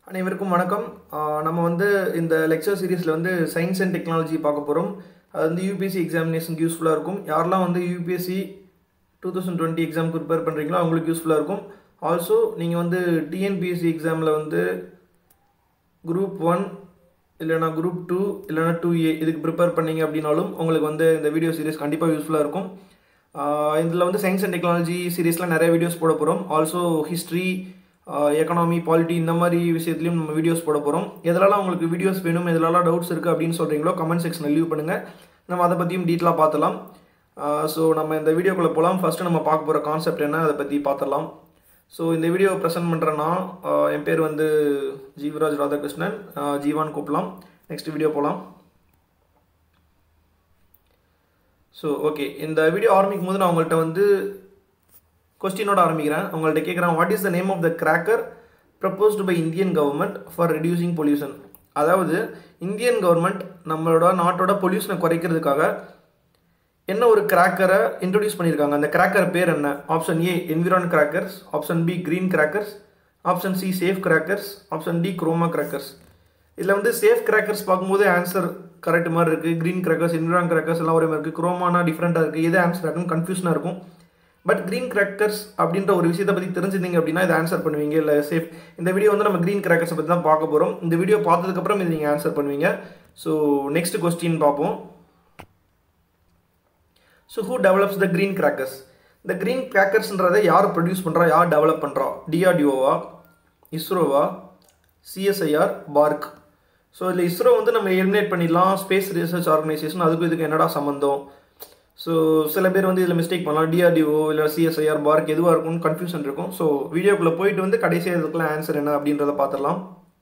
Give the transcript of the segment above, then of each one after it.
அனைவருக்கும் வணக்கம் ஆஹ் நம்ம வந்து இந்த லெக்சர் சீரிஸில் வந்து சயின்ஸ் அண்ட் டெக்னாலஜி பார்க்க போகிறோம் அது வந்து யூபிஎஸ்சி எக்ஸாமினேஷனுக்கு யூஸ்ஃபுல்லாக இருக்கும் யாரெல்லாம் வந்து யூபிஎஸ்சி டூ தௌசண்ட் டுவெண்ட்டி எக்ஸாமுக்கு ப்ரிப்பேர் பண்ணுறீங்களோ அவங்களுக்கு யூஸ்ஃபுல்லாக இருக்கும் ஆல்சோ நீங்கள் வந்து டிஎன்பிஎஸ்சி எக்ஸாமில் வந்து குரூப் ஒன் இல்லைனா குரூப் டூ இல்லைனா டூ ஏ இதுக்கு ப்ரிப்பேர் பண்ணீங்க அப்படின்னாலும் உங்களுக்கு வந்து இந்த வீடியோ சீரிஸ் கண்டிப்பாக யூஸ்ஃபுல்லாக இருக்கும் இதில் வந்து சயின்ஸ் அண்ட் டெக்னாலஜி சீரிஸில் நிறைய வீடியோஸ் போட போகிறோம் ஆல்சோ ஹிஸ்ட்ரி எக்கனாமி பாலிட்டி இந்த மாதிரி விஷயத்துலையும் நம்ம வீடியோஸ் போட போகிறோம் எதுலலாம் உங்களுக்கு வீடியோஸ் வேணும் எதுலலாம் டவுட்ஸ் இருக்குது அப்படின்னு சொல்கிறீங்களோ கமெண்ட் செக்ஷனில் லீவ் பண்ணுங்கள் நம்ம அதை பற்றியும் டீட்டெயிலாக பார்த்துலாம் ஸோ நம்ம இந்த வீடியோக்குள்ளே போகலாம் ஃபஸ்ட்டு நம்ம பார்க்க போகிற கான்செப்ட் என்ன அதை பற்றி பார்த்துடலாம் ஸோ இந்த வீடியோ ப்ரெசென்ட் பண்ணுறேன்னா என் பேர் வந்து ஜீவராஜ் ராதாகிருஷ்ணன் ஆஹ் ஜீவான் கூப்பிடலாம் நெக்ஸ்ட் வீடியோ போகலாம் ஸோ ஓகே இந்த வீடியோ ஆரம்பிக்கும் போது நான் உங்கள்கிட்ட வந்து கொஸ்டினோட ஆரம்பிக்கிறேன் உங்கள்கிட்ட கேட்குறேன் what is the name of the cracker proposed by Indian government for reducing pollution அதாவது இந்தியன் கவர்மெண்ட் நம்மளோட நாட்டோட பொல்யூஷனை குறைக்கிறதுக்காக என்ன ஒரு கிராக்கரை இன்ட்ரடியூஸ் பண்ணியிருக்காங்க அந்த கிராக்கர் பேர் என்ன option A environ crackers option B green crackers option C safe crackers option D chroma crackers இதில் வந்து சேஃப் கிராக்கர்ஸ் பார்க்கும்போது ஆன்சர் கரெக்ட் மாதிரி இருக்குது க்ரீன் கிராக்கர்ஸ் என்விரான் கிராக்கர்ஸ் எல்லாம் ஒரே மாதிரி இருக்குது குரோமானா டிஃப்ரெண்ட்டாக இருக்குது எது ஆன்சர் ஆகும் கன்ஃபியூஷனாக இருக்கும் பட் க்ரீன் கிராக்கர்ஸ் அப்படின்ற ஒரு விஷயத்தை பற்றி தெரிஞ்சிருந்தீங்க அப்படின்னா இதை ஆன்சர் பண்ணுவீங்க இல்லை சேஃப் இந்த வீடியோ வந்து நம்ம க்ரீன் கிராக்கர்ஸை பற்றி தான் பார்க்க போகிறோம் இந்த வீடியோ பார்த்ததுக்கப்புறம் இது நீங்கள் ஆன்சர் பண்ணுவீங்க ஸோ நெக்ஸ்ட் கொஸ்டின் பார்ப்போம் so who develops the green crackers இந்த க்ரீன் கிராக்கர்ஸ்ன்றதை யார் ப்ரொடியூஸ் பண்ணுறா யார் டெவலப் பண்ணுறா டிஆர்டிஓவா இஸ்ரோவா சிஎஸ்ஐஆர் பார்க் ஸோ இதில் இஸ்ரோ வந்து நம்ம எலிமினேட் பண்ணிடலாம் ஸ்பேஸ் ரிசர்ச் ஆர்கனைசேஷன் அதுக்கும் இதுக்கு என்னடா சம்மந்தம் ஸோ சில பேர் வந்து இதில் மிஸ்டேக் பண்ணலாம் டிஆர்டிஓ இல்லை சிஎஸ்ஐஆர் பார்க் எதுவாக இருக்கும்னு கன்ஃபியூஷன் இருக்கும் ஸோ வீடியோக்குள்ளே போயிட்டு வந்து கடைசியாக இதுக்குலாம் ஆன்சர் என்ன அப்படின்றத பார்த்துடலாம்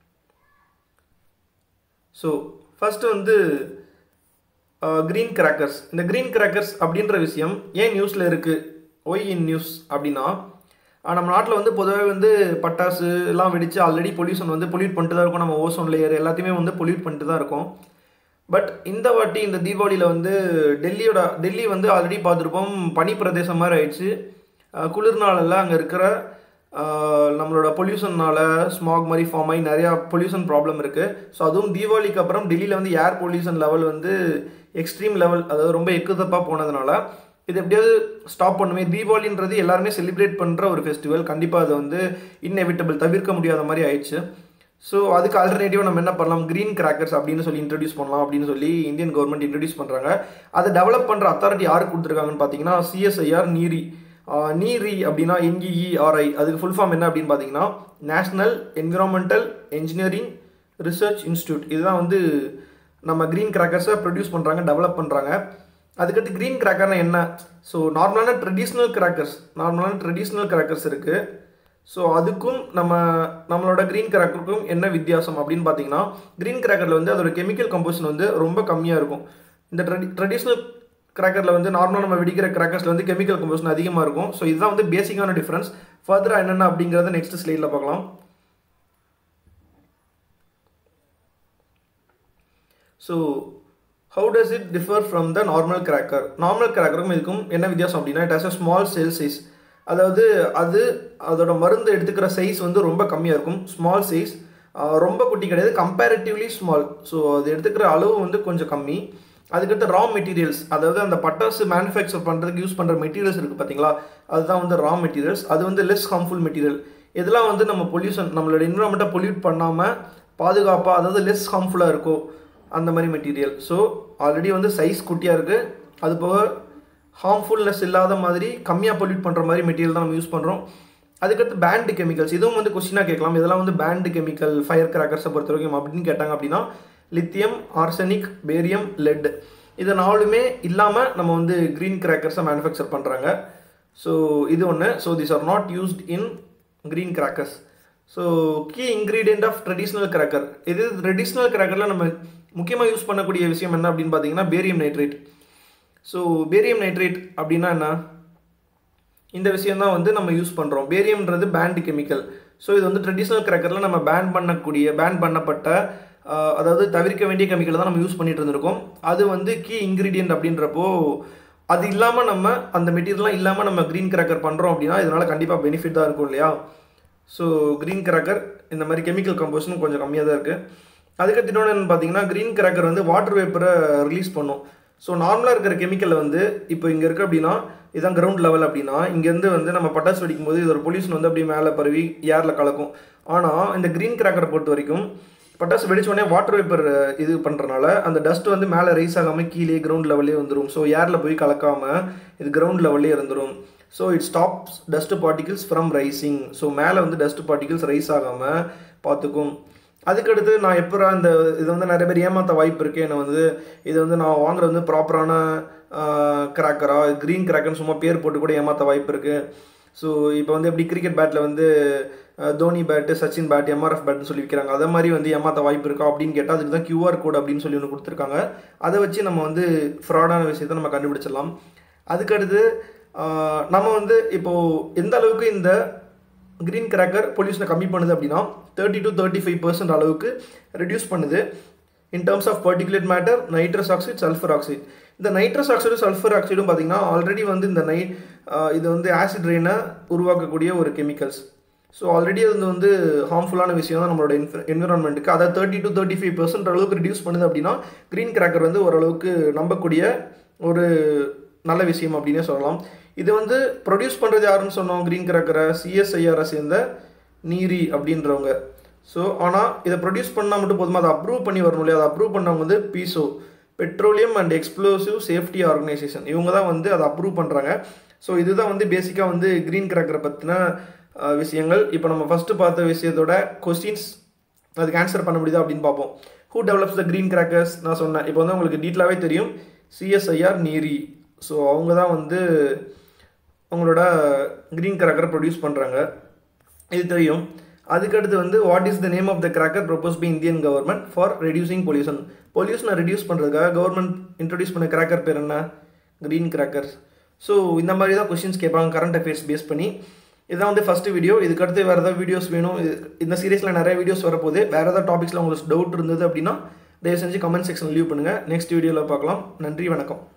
ஸோ ஃபஸ்ட்டு வந்து க்ரீன் கிராக்கர்ஸ் இந்த க்ரீன் கிராக்கர்ஸ் அப்படின்ற விஷயம் ஏன் நியூஸில் இருக்குது ஒய் இன் நியூஸ் அப்படின்னா நம்ம நாட்டில் வந்து பொதுவாக வந்து பட்டாசு எல்லாம் வெடித்து ஆல்ரெடி பொல்யூஷன் வந்து பொல்யூட் பண்ணிட்டு தான் இருக்கும் நம்ம ஓசோன் லேயர் எல்லாத்தையுமே வந்து பொல்யூட் பண்ணிட்டு தான் இருக்கும் பட் இந்த வாட்டி இந்த தீபாவளியில் வந்து டெல்லியோட டெல்லி வந்து ஆல்ரெடி பார்த்துருப்போம் பனி பிரதேசம் மாதிரி ஆயிடுச்சு குளிர்நாளில் அங்கே இருக்கிற நம்மளோட பொல்யூஷன்னால ஸ்மாக் மாதிரி ஃபார்ம் ஆகி நிறையா பொல்யூஷன் ப்ராப்ளம் இருக்குது ஸோ அதுவும் தீபாவளிக்கு அப்புறம் டெல்லியில் வந்து ஏர் பொல்யூஷன் லெவல் வந்து எக்ஸ்ட்ரீம் லெவல் அதாவது ரொம்ப எக்குதப்பாக போனதுனால இது எப்படியாவது ஸ்டாப் பண்ணுமே தீபாவளின்றது எல்லாருமே செலிப்ரேட் பண்ணுற ஒரு ஃபெஸ்டிவல் கண்டிப்பாக அது வந்து இன்னெவிட்டபிள் தவிர்க்க முடியாத மாதிரி ஆயிடுச்சு ஸோ அதுக்கு ஆல்டர்னேட்டிவாக நம்ம என்ன பண்ணலாம் க்ரீன் கிராக்கர்ஸ் அப்படின்னு சொல்லி இன்ட்ரடியூஸ் பண்ணலாம் அப்படின்னு சொல்லி இந்தியன் கவர்மெண்ட் இன்ட்ரடியூஸ் பண்ணுறாங்க அதை டெவலப் பண்ணுற அத்தாரிட்டி யாருக்கு கொடுத்துருக்காங்கன்னு பார்த்தீங்கன்னா சிஎஸ்ஐஆர் நீரி நீரி அப்படின்னா என்இஇஆர்ஐ அதுக்கு ஃபுல் ஃபார்ம் என்ன அப்படின்னு பார்த்தீங்கன்னா national environmental engineering research institute இதுதான் வந்து நம்ம க்ரீன் கிராக்கர்ஸை ப்ரொடியூஸ் பண்ணுறாங்க டெவலப் பண்ணுறாங்க அதுக்கடுத்து க்ரீன் கிராக்கர்னா என்ன ஸோ நார்மலான ட்ரெடிஷ்னல் கிராக்கர்ஸ் நார்மலான ட்ரெடிஷ்னல் கிராக்கர்ஸ் இருக்குது ஸோ அதுக்கும் நம்ம நம்மளோட க்ரீன் கிராக்கருக்கும் என்ன வித்தியாசம் அப்படின்னு பார்த்தீங்கன்னா க்ரீன் கிராக்கரில் வந்து அதோட கெமிக்கல் கம்போசிஷன் வந்து ரொம்ப கம்மியாக இருக்கும் இந்த ட்ரெடி ட்ரெடிஷ்னல் கிராக்கரில் வந்து நார்மலாக நம்ம வெடிக்கிற கிராக்கர்ஸில் வந்து கெமிக்கல் கம்போசிஷன் அதிகமாக இருக்கும் ஸோ இதுதான் வந்து பேசிக்கான டிஃப்ரென்ஸ் ஃபர்தராக என்னென்ன அப்படிங்கிறத நெக்ஸ்ட் ஸ்லைடில் பார்க்கலாம் so how does it differ from the normal cracker normal கிராக்கருக்கும் இதுக்கும் என்ன வித்தியாசம் அப்படின்னா it has a small cell size அதாவது அது அதோட மருந்து எடுத்துக்கிற சைஸ் வந்து ரொம்ப கம்மியாக இருக்கும் ஸ்மால் சைஸ் ரொம்ப குட்டி கிடையாது கம்பேரிட்டிவ்லி ஸ்மால் ஸோ அது எடுத்துக்கிற அளவு வந்து கொஞ்சம் கம்மி அதுக்கடுத்து ரா மெட்டீரியல்ஸ் அதாவது அந்த பட்டாசு மேனுஃபேக்சர் பண்ணுறதுக்கு யூஸ் பண்ணுற மெட்டீரியல்ஸ் இருக்குது பார்த்தீங்களா அதுதான் வந்து ரா மெட்டீரியல்ஸ் அது வந்து லெஸ் ஹார்ம்ஃபுல் மெட்டீரியல் இதெல்லாம் வந்து நம்ம பொல்யூஷன் நம்மளோட என்விரான்மெண்ட்டை பொல்யூட் பண்ணாமல் பாதுகாப்பாக அதாவது லெஸ் ஹார்ம்ஃபுல்லாக இருக்கும் அந்த மாதிரி மெட்டீரியல் ஸோ ஆல்ரெடி வந்து சைஸ் குட்டியாக இருக்குது அது போக ஹார்ம்ஃபுல்னஸ் இல்லாத மாதிரி கம்மியாக பொல்யூட் பண்ணுற மாதிரி மெட்டீரியல் தான் நம்ம யூஸ் பண்ணுறோம் அதுக்கடுத்து பேண்டு கெமிக்கல்ஸ் இதுவும் வந்து கொஸ்டினாக கேட்கலாம் இதெல்லாம் வந்து பேண்டு கெமிக்கல் ஃபயர் கிராக்கர்ஸை பொறுத்த வரைக்கும் அப்படின்னு கேட்டாங்க அப்படின்னா லித்தியம் ஆர்சனிக் பேரியம் லெட் இது நாலுமே இல்லாமல் நம்ம வந்து க்ரீன் கிராக்கர்ஸை மேனுஃபேக்சர் பண்ணுறாங்க ஸோ இது ஒன்று so this are not used in green crackers so key ingredient of traditional cracker இது ட்ரெடிஷ்னல் கிராக்கரில் நம்ம முக்கியமாக யூஸ் பண்ணக்கூடிய விஷயம் என்ன அப்படின்னு பார்த்தீங்கன்னா barium nitrate so barium nitrate அப்படின்னா என்ன இந்த விஷயம் தான் வந்து நம்ம யூஸ் பண்ணுறோம் பேரியம்ன்றது பேண்ட் கெமிக்கல் ஸோ இது வந்து ட்ரெடிஷ்னல் கிராக்கரில் நம்ம பேன் பண்ணக்கூடிய பேன் பண்ணப்பட்ட அதாவது தவிர்க்க வேண்டிய கெமிக்கலை தான் நம்ம யூஸ் பண்ணிட்டு இருந்திருக்கோம் அது வந்து கீ இன்க்ரீடியன்ட் அப்படின்றப்போ அது இல்லாமல் நம்ம அந்த மெட்டீரியல்லாம் இல்லாமல் நம்ம க்ரீன் கிராக்கர் பண்ணுறோம் அப்படின்னா இதனால் கண்டிப்பாக பெனிஃபிட் தான் இருக்கும் இல்லையா ஸோ க்ரீன் கிராக்கர் இந்த மாதிரி கெமிக்கல் கம்போஷன் கொஞ்சம் கம்மியாக தான் இருக்குது அதுக்கடுத்து இன்னொன்று என்னன்னு பார்த்தீங்கன்னா க்ரீன் கிராக்கர் வந்து வாட்டர் வேப்பரை ரிலீஸ் பண்ணும் ஸோ நார்மலாக இருக்கிற கெமிக்கலில் வந்து இப்போ இங்கே இருக்குது அப்படின்னா இதான் கிரவுண்ட் லெவல் அப்படின்னா இங்கேருந்து வந்து நம்ம பட்டாசு வெடிக்கும் போது இதோட பொல்யூஷன் வந்து அப்படியே மேலே பரவி ஏரில் கலக்கும் ஆனால் இந்த க்ரீன் கிராக்கரை பொறுத்த வரைக்கும் பட்டாசு வெடிச்ச உடனே வாட்டர் வேப்பர் இது பண்ணுறனால அந்த டஸ்ட் வந்து மேலே ரைஸ் ஆகாமல் கீழே கிரவுண்ட் லெவல்லே வந்துடும் ஸோ ஏரில் போய் கலக்காமல் இது கிரவுண்ட் லெவல்லே இருந்துடும் so it stops dust particles from rising so மேலே வந்து டஸ்ட் பார்ட்டிகிள்ஸ் ரைஸ் ஆகாமல் பார்த்துக்கும் அதுக்கடுத்து நான் எப்போ இந்த இது வந்து நிறைய பேர் ஏமாற்ற வாய்ப்பு இருக்குது என்னை வந்து இது வந்து நான் வாங்குறது வந்து ப்ராப்பரான கிராக்கரா க்ரீன் கிராக்கர்னு சும்மா பேர் போட்டு கூட ஏமாற்ற வாய்ப்பு இருக்குது ஸோ இப்போ வந்து எப்படி கிரிக்கெட் பேட்டில் வந்து தோனி பேட்டு சச்சின் பேட் எம்ஆர்எஃப் பேட்னு சொல்லி விற்கிறாங்க அதே மாதிரி வந்து ஏமாற்ற வாய்ப்பு இருக்கா அப்படின்னு கேட்டால் அதுக்கு தான் கியூஆர் கோட் அப்படின்னு சொல்லி ஒன்று கொடுத்துருக்காங்க அதை வச்சு நம்ம வந்து ஃப்ராடான விஷயத்தை நம்ம கண்டுபிடிச்சிடலாம் அதுக்கடுத்து நம்ம வந்து இப்போது எந்த அளவுக்கு இந்த க்ரீன் கிராக்கர் பொல்யூஷனை கம்மி பண்ணுது அப்படின்னா thirty to thirty five percent அளவுக்கு ரெடியூஸ் பண்ணுது in terms of particulate matter nitrous oxide sulphur oxide இந்த நைட்ரஸ் ஆக்சைடும் சல்ஃபர் ஆக்சைடும் பார்த்தீங்கன்னா ஆல்ரெடி வந்து இந்த நை இது வந்து ஆசிட் ரெயினை உருவாக்கக்கூடிய ஒரு கெமிக்கல்ஸ் ஸோ ஆல்ரெடி அது வந்து ஹார்ம்ஃபுல்லான விஷயம் தான் நம்மளோட என்ஃப என்விரான்மெண்ட்டுக்கு அதை thirty to thirty five percent அளவுக்கு ரிடியூஸ் பண்ணுது அப்படின்னா க்ரீன் கிராக்கர் வந்து ஓரளவுக்கு நம்பக்கூடிய ஒரு நல்ல விஷயம் அப்படின்னே சொல்லலாம் இது வந்து ப்ரொடியூஸ் பண்ணுறது யாருன்னு சொன்னோம் க்ரீன் கிராக்கரை சிஎஸ்ஐஆரை சேர்ந்த நீரி அப்படின்றவங்க ஸோ ஆனால் இதை ப்ரொடியூஸ் பண்ணால் மட்டும் போதுமா அதை அப்ரூவ் பண்ணி வரணும் இல்லையா அதை அப்ரூவ் பண்ணவங்க வந்து PESO petroleum and explosive safety organisation இவங்க தான் வந்து அதை அப்ரூவ் பண்ணுறாங்க ஸோ இதுதான் வந்து பேசிக்காக வந்து க்ரீன் கிராக்கரை பற்றின விஷயங்கள் இப்போ நம்ம ஃபஸ்ட்டு பார்த்த விஷயத்தோட கொஸ்டின்ஸ் அதுக்கு ஆன்சர் பண்ண முடியுதா அப்படின்னு பார்ப்போம் who develops the green crackers நான் சொன்னேன் இப்போ வந்து உங்களுக்கு டீட்டெயிலாகவே தெரியும் சிஎஸ்ஐஆர் நீரி ஸோ அவங்க தான் வந்து அவங்களோட க்ரீன் கிராக்கரை ப்ரொடியூஸ் பண்ணுறாங்க இது தெரியும் அதுக்கடுத்து வந்து what is the name of the cracker propose by Indian government for reducing pollution பொல்யூஷனை ரெடியூஸ் பண்ணுறதுக்காக கவர்மெண்ட் இன்ட்ரடியூஸ் பண்ண கிராக்கர் பேர் என்ன க்ரீன் கிராக்கர்ஸ் ஸோ இந்த மாதிரி தான் கொஷின்ஸ் கேட்பாங்க கரண்ட் அஃபேர்ஸ் பேஸ் பண்ணி இதுதான் வந்து ஃபஸ்ட்டு வீடியோ இதுக்கடுத்து வேறு ஏதாவது வீடியோஸ் வேணும் இந்த சீரீஸில் நிறைய வீடியோஸ் வரப்போகுது வேறு ஏதாவது டாபிக்ஸில் உங்களுக்கு டவுட் இருந்தது அப்படின்னா தயவு செஞ்சு கமெண்ட் செக்ஷன் லீவ் பண்ணுங்கள் நெக்ஸ்ட் வீடியோவில் பார்க்கலாம் நன்றி வணக்கம்